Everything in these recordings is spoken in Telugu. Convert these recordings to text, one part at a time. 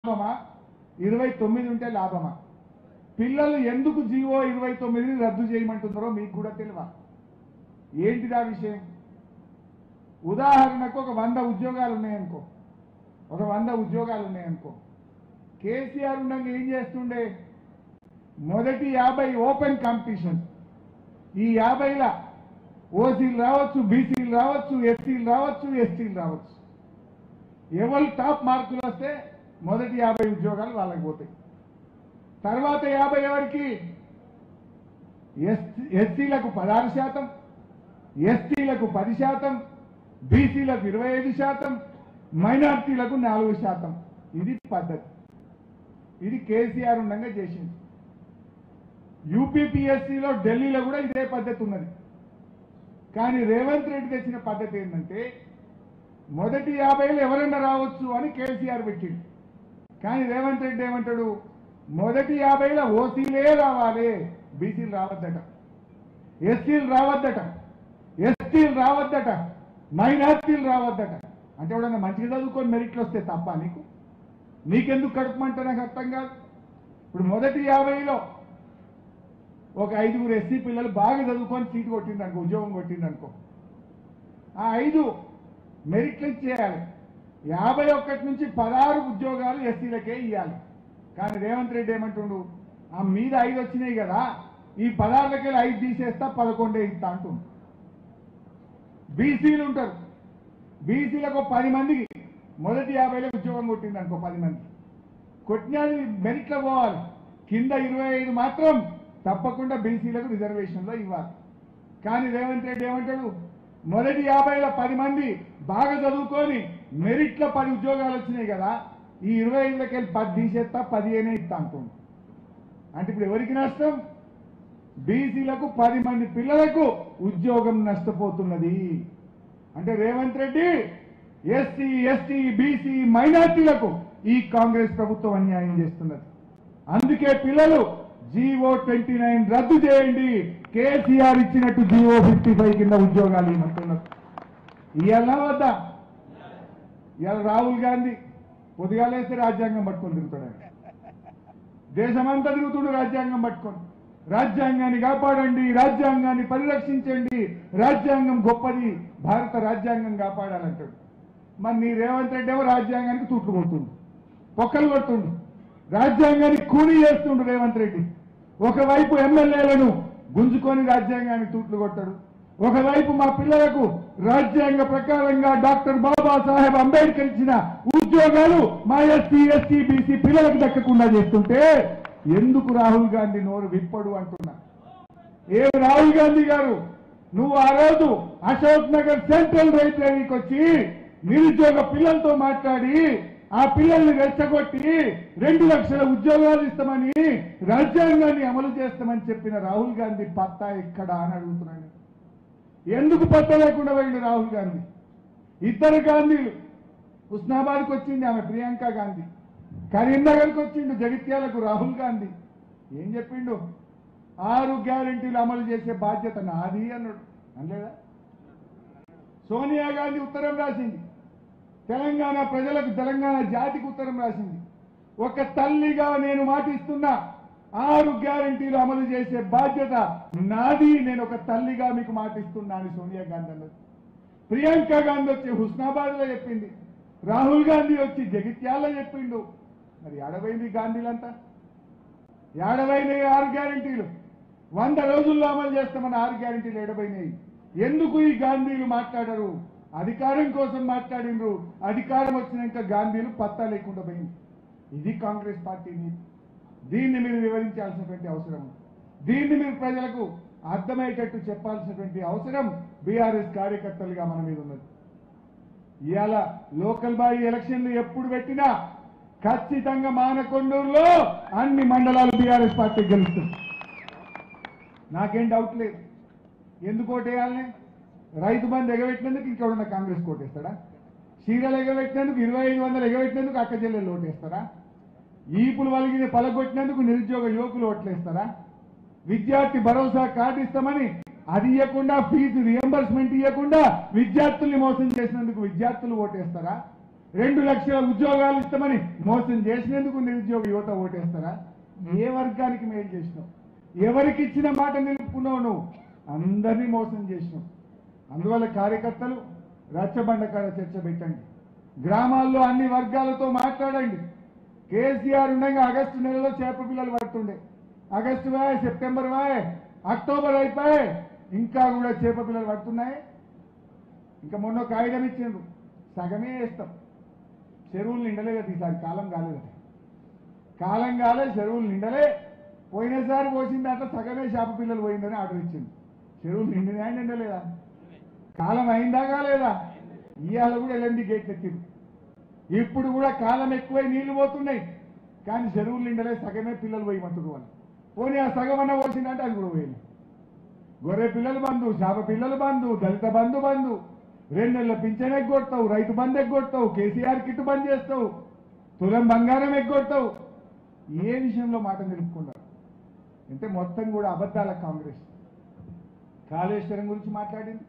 లాభమా ఇరవై తొమ్మిది ఉంటే లాభమా పిల్లలు ఎందుకు జీవో ఇరవై తొమ్మిదిని రద్దు చేయమంటున్నారో మీకు కూడా తెలియవా ఏంటిదా విషయం ఉదాహరణకు ఒక వంద ఉద్యోగాలు ఉన్నాయనుకో ఒక వంద ఉద్యోగాలు ఉన్నాయనుకో కేసీఆర్ ఉండగా ఏం చేస్తుండే మొదటి యాభై ఓపెన్ కాంపిటీషన్ ఈ యాభైల ఓసీలు రావచ్చు బీసీలు రావచ్చు ఎస్సీలు రావచ్చు ఎస్టీలు రావచ్చు ఎవరు టాప్ మార్కులు వస్తే మొదటి యాభై ఉద్యోగాలు వాళ్ళకి పోతాయి తర్వాత యాభై ఎవరికి ఎస్సీలకు పదహారు శాతం ఎస్టీలకు పది శాతం బీసీలకు ఇరవై ఐదు శాతం మైనార్టీలకు నాలుగు శాతం ఇది పద్ధతి ఇది కేసీఆర్ ఉండగా చేసింది యూపీపీఎస్సీలో ఢిల్లీలో కూడా ఇదే పద్ధతి ఉన్నది కానీ రేవంత్ రెడ్డి తెచ్చిన పద్ధతి ఏంటంటే మొదటి యాభైలో ఎవరైనా రావచ్చు అని కేసీఆర్ పెట్టిండు కానీ రేవంత్ రెడ్డి ఏమంటాడు మొదటి యాభైలో ఓసీలే రావాలి బీసీలు రావద్దట ఎస్సీలు రావద్దట ఎస్టీలు రావద్దట మైనార్టీలు రావద్దట అంటే ఎవడన్నా మంచిగా చదువుకొని మెరిట్లు వస్తే తప్ప నీకు నీకెందుకు కడుపుమంటే నాకు అర్థం కాదు ఇప్పుడు మొదటి యాభైలో ఒక ఐదుగురు ఎస్సీ పిల్లలు బాగా చదువుకొని సీటు కొట్టింది అనుకో ఉద్యోగం కొట్టింది అనుకో ఆ ఐదు మెరిట్లు ఇచ్చేయాలి యాభై ఒక్కటి నుంచి పదహారు ఉద్యోగాలు ఎస్సీలకే ఇవ్వాలి కానీ రేవంత్ రెడ్డి ఏమంటుండు ఆ మీద ఐదు వచ్చినాయి కదా ఈ పదహారులకి ఐదు తీసేస్తా పదకొండే ఇస్తా అంటుండు బీసీలు ఉంటారు బీసీలకు పది మందికి మొదటి యాభైలో ఉద్యోగం కొట్టింది అనుకో పది మంది కొట్టినది మెరిట్లో పోవాలి కింద ఇరవై ఐదు మాత్రం తప్పకుండా బీసీలకు రిజర్వేషన్లో ఇవ్వాలి కానీ రేవంత్ రెడ్డి ఏమంటాడు మొదటి యాభైలో పది మంది బాగా చదువుకొని మెరిట్లో పది ఉద్యోగాలు వచ్చినాయి కదా ఈ ఇరవై ఐదులకి వెళ్ళి పది తీసేస్తా పదిహేనే ఇస్తా అంటుండు అంటే ఇప్పుడు ఎవరికి నష్టం బీసీలకు పది మంది పిల్లలకు ఉద్యోగం నష్టపోతున్నది అంటే Revanth Reddy SC ST BC మైనార్టీలకు ఈ కాంగ్రెస్ ప్రభుత్వం అన్యాయం చేస్తున్నది అందుకే పిల్లలు జీవో ట్వంటీ నైన్ రద్దు చేయండి కేసీఆర్ ఇచ్చినట్టు జీవో ఫిఫ్టీ ఫైవ్ కింద ఉద్యోగాలు ఇవ్వమంటున్నారు ఇవాళ వద్దా ఇవాళ రాహుల్ గాంధీ పొద్దుగాలేస్తే రాజ్యాంగం పట్టుకొని తిరుగుతాడు ఆయన. దేశమంతా తిరుగుతుడు రాజ్యాంగం పట్టుకొని రాజ్యాంగాన్ని కాపాడండి రాజ్యాంగాన్ని పరిరక్షించండి రాజ్యాంగం గొప్పది భారత రాజ్యాంగం కాపాడాలంటాడు మరి నీ రేవంత్ రెడ్డి ఏమో రాజ్యాంగానికి తూట్లు కొడుతుండు పొక్కలు కొడుతుండు రాజ్యాంగాన్ని కూలీ చేస్తుండు రేవంత్ రెడ్డి ఒకవైపు ఎమ్మెల్యేలను గుంజుకొని రాజ్యాంగాన్ని తూట్లు కొట్టాడు ఒకవైపు మా పిల్లలకు రాజ్యాంగ ప్రకారంగా డాక్టర్ బాబాసాహెబ్ అంబేద్కర్ ఇచ్చిన ఉద్యోగాలు మా ఎస్సీ ఎస్టీ బీసీ పిల్లలకు దక్కకుండా చేస్తుంటే ఎందుకు రాహుల్ గాంధీ నోరు విప్పడు అంటున్నా ఏ రాహుల్ గాంధీ గారు నువ్వు ఆ రోజు అశోక్ నగర్ సెంట్రల్ లైబ్రరీకి వచ్చి నిరుద్యోగ పిల్లలతో మాట్లాడి ఆ పిల్లల్ని రెచ్చగొట్టి రెండు లక్షల ఉద్యోగాలు ఇస్తామని రాజ్యాంగాన్ని అమలు చేస్తామని చెప్పిన రాహుల్ గాంధీ పత్తా ఎక్కడా అని అడుగుతున్నాను ఎందుకు పత్తా లేకుండా వెళ్ళి రాహుల్ గాంధీ ఇద్దరు గాంధీలు హుస్నాబాద్కి వచ్చింది ఆమె ప్రియాంక గాంధీ కరీంనగర్కి వచ్చిండు జగిత్యాలకు రాహుల్ గాంధీ ఏం చెప్పిండు ఆరు గ్యారెంటీలు అమలు చేసే బాధ్యత నాది అన్నాడు అనలేదా సోనియా గాంధీ ఉత్తరం రాసింది తెలంగాణ ప్రజలకు తెలంగాణ జాతికి ఉత్తరం రాసింది ఒక తల్లిగా నేను మాటిస్తున్నా ఆరు గ్యారెంటీలు అమలు చేసే బాధ్యత నాది నేను ఒక తల్లిగా మీకు మాటిస్తున్నా అని సోనియా గాంధీ అన్నది ప్రియాంక గాంధీ వచ్చి హుస్నాబాద్ లో చెప్పింది రాహుల్ గాంధీ వచ్చి జగిత్యాల్లో చెప్పిండు మరి ఎడబైంది గాంధీలంతా ఏడవైనాయి ఆరు గ్యారెంటీలు వంద రోజుల్లో అమలు చేస్తామని ఆరు గ్యారెంటీలు ఎడబైనాయి ఎందుకు ఈ గాంధీలు మాట్లాడరు అధికారం కోసం మాట్లాడినరు అధికారం వచ్చినాక గాంధీలు పత్తా లేకుండా పోయింది ఇది కాంగ్రెస్ పార్టీ నీతి దీన్ని మీరు వివరించాల్సినటువంటి అవసరం ఉంది. దీన్ని మీరు ప్రజలకు అర్థమయ్యేటట్టు చెప్పాల్సినటువంటి అవసరం బీఆర్ఎస్ కార్యకర్తలుగా మన మీద ఉన్నది ఇవాళ లోకల్ బాడీ ఎలక్షన్లు ఎప్పుడు పెట్టినా ఖచ్చితంగా మానకొండూరులో అన్ని మండలాలు బీఆర్ఎస్ పార్టీ గెలుస్తుంది నాకేం డౌట్ లేదు ఎందుకు ఓటేయాలని రైతు బంధు ఎగబెట్టినందుకు ఇంకెవడన్నా కాంగ్రెస్ కోటేస్తాడా చీరలు ఎగబెట్టినందుకు ఇరవై ఐదు వందలు ఎగబెట్టినందుకు అక్క చెల్లెలు ఓటేస్తారా ఈపులు వలిగిన పలగొట్టినందుకు నిరుద్యోగ యువకులు ఓట్లేస్తారా విద్యార్థి భరోసా కార్డు ఇస్తామని అది ఇవ్వకుండా ఫీజు రియంబర్స్మెంట్ ఇవ్వకుండా విద్యార్థుల్ని మోసం చేసినందుకు విద్యార్థులు ఓటేస్తారా రెండు లక్షల ఉద్యోగాలు ఇస్తామని మోసం చేసినందుకు నిరుద్యోగ యువత ఓటేస్తారా ఏ వర్గానికి మేలు చేసినావు ఎవరికి ఇచ్చిన మాట నిలుపుకున్నావు నువ్వు అందరినీ మోసం చేసినావు అందువల్ల కార్యకర్తలు రచ్చబండ కాడ చర్చ పెట్టండి గ్రామాల్లో అన్ని వర్గాలతో మాట్లాడండి కేసీఆర్ ఉండగా ఆగస్టు నెలలో చేప పిల్లలు పడుతుండే ఆగస్టు వాయ్ సెప్టెంబర్ వాయ్ అక్టోబర్ అయిపోయి ఇంకా కూడా చేప పిల్లలు పడుతున్నాయి ఇంకా మొన్న ఒక ఆయుధం ఇచ్చిండ్రు సగమే వేస్తాం చెరువులు నిండలేదు ఈసారి కాలం కాలేదు కాలం కాలే చెరువులు నిండలే పోయినసారి పోసిన దాంట్లో సగమే చేప పిల్లలు పోయిందని ఆర్డర్ ఇచ్చింది చెరువులు నిండినా నిండలేదా కాలం అయిందా కాలేదా ఇవాళ కూడా ఎల్ఎండి గేట్లు ఎత్తింది ఇప్పుడు కూడా కాలం ఎక్కువై నీళ్లు పోతున్నాయి కానీ చెరువులు నిండలే సగమే పిల్లలు పోయమంటారు వాళ్ళు పోనీ ఆ సగం అన్న పోసిందంటే అది కూడా పోయింది గొర్రె పిల్లలు బంధు చేప పిల్లలు బంధు దళిత బంధు బంధు రెండు నెలల పింఛన్ ఎగ్గొడతావు రైతు బంధు ఎగ్గొడతావు కేసీఆర్ కిట్ బంద్ చేస్తావు తులం బంగారం ఎగ్గొడతావు ఏ విషయంలో మాట నిలుపుకున్నారు అంటే మొత్తం కూడా అబద్ధాల కాంగ్రెస్ కాళేశ్వరం గురించి మాట్లాడింది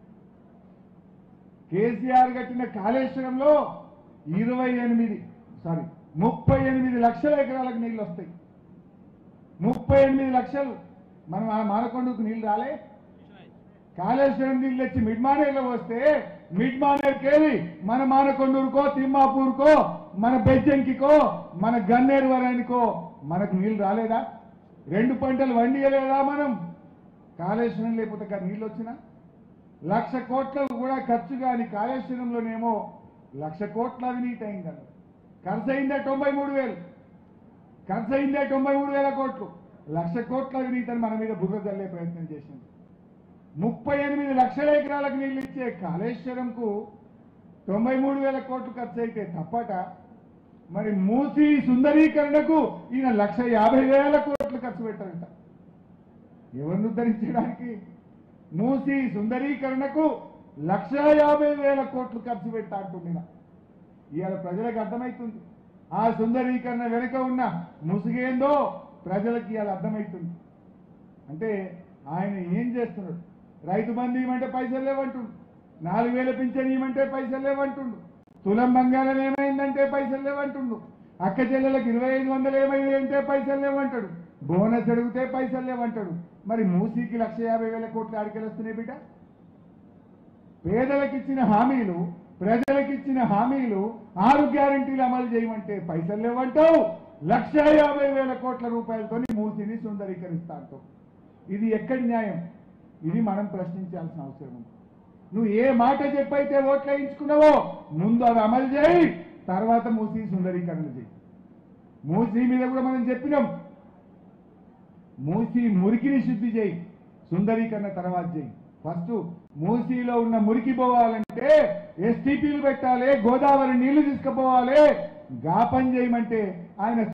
కేసీఆర్ కట్టిన కాళేశ్వరంలో ఇరవై ఎనిమిది సారీ ముప్పై ఎనిమిది లక్షల ఎకరాలకు నీళ్లు వస్తాయి ముప్పై ఎనిమిది లక్షలు మనం ఆ మానకొండకు నీళ్లు రాలే కాళేశ్వరం నీళ్ళు తెచ్చి మిడ్ మానేర్లో వస్తే మిడ్ మానేర్కి వెళ్ళి మన మానకొండూరుకో తిమ్మాపూర్కో మన బెజ్జంకికో మన గన్నేరు వరానికో మనకు నీళ్లు రాలేదా రెండు పంటలు వండియలేదా మనం కాళేశ్వరం లేకపోతే కానీ నీళ్ళు వచ్చినా లక్ష కోట్ల కూడా ఖర్చు కాని కాళేశ్వరంలోనేమో లక్ష కోట్ల అవినీతి అయిందన్న ఖర్చు అయిందే తొంభై మూడు వేలు ఖర్చు అయిందే తొంభై మూడు వేల కోట్లు లక్ష కోట్ల అవినీతిని మన మీద బుర్ర చల్లే ప్రయత్నం చేసింది ముప్పై ఎనిమిది లక్షల ఎకరాలకు నీళ్ళు ఇచ్చే కాళేశ్వరంకు తొంభై మూడు వేల కోట్లు ఖర్చు అయితే తప్పట మరి మూసి సుందరీకరణకు ఈయన లక్ష యాభై వేల కోట్లు ఖర్చు పెట్టారంట ఎవరిని ఉద్ధరించడానికి మూసి సుందరీకరణకు లక్ష యాభై వేల కోట్లు ఖర్చు పెట్టా అంటున్నా ఇవాళ ప్రజలకు అర్థమవుతుంది ఆ సుందరీకరణ వెనుక ఉన్న ముసుగేందో ప్రజలకు ఇవాళ అర్థమవుతుంది అంటే ఆయన ఏం చేస్తున్నాడు రైతు బంధు ఇవ్వమంటే పైసలు లేవంటుండు నాలుగు వేల పింఛన్ ఇవ్వమంటే పైసలు లేవంటుండు తులం బంగారం ఏమైందంటే పైసలు లేవంటుండు అక్క చెల్లెలకు ఇరవై ఐదు వందలు ఏమైంది అంటే పైసలు లేవంటాడు బోనస్ అడిగితే పైసలు లేవంటాడు మరి మూసీకి లక్ష యాభై వేల కోట్లు ఆడికెళ్ళి వస్తున్నాయి బిడ్డ పేదలకు ఇచ్చిన హామీలు ప్రజలకు ఇచ్చిన హామీలు ఆరు గ్యారంటీలు అమలు చేయమంటే పైసలు లేవంటావు లక్ష యాభై వేల కోట్ల రూపాయలతో మూసిని సుందరీకరిస్తా అంటావు ఇది ఎక్కడి న్యాయం ఇది మనం ప్రశ్నించాల్సిన అవసరం ఉంది నువ్వు ఏ మాట చెప్పైతే ఓట్లు వేయించుకున్నావో ముందు అవి అమలు చేయి తర్వాత మూసి సుందరీకరణ చేయి మూసి మీద కూడా మనం చెప్పినాం మూసి మురికిని శుద్ధి చేయి సుందరీకరణ తర్వాత చేయి ఫస్ట్ మూసీలో ఉన్న మురికి పోవాలంటే ఎస్టీపీలు పెట్టాలి గోదావరి నీళ్లు తీసుకుపోవాలి గా పని చేయమంటే ఆయన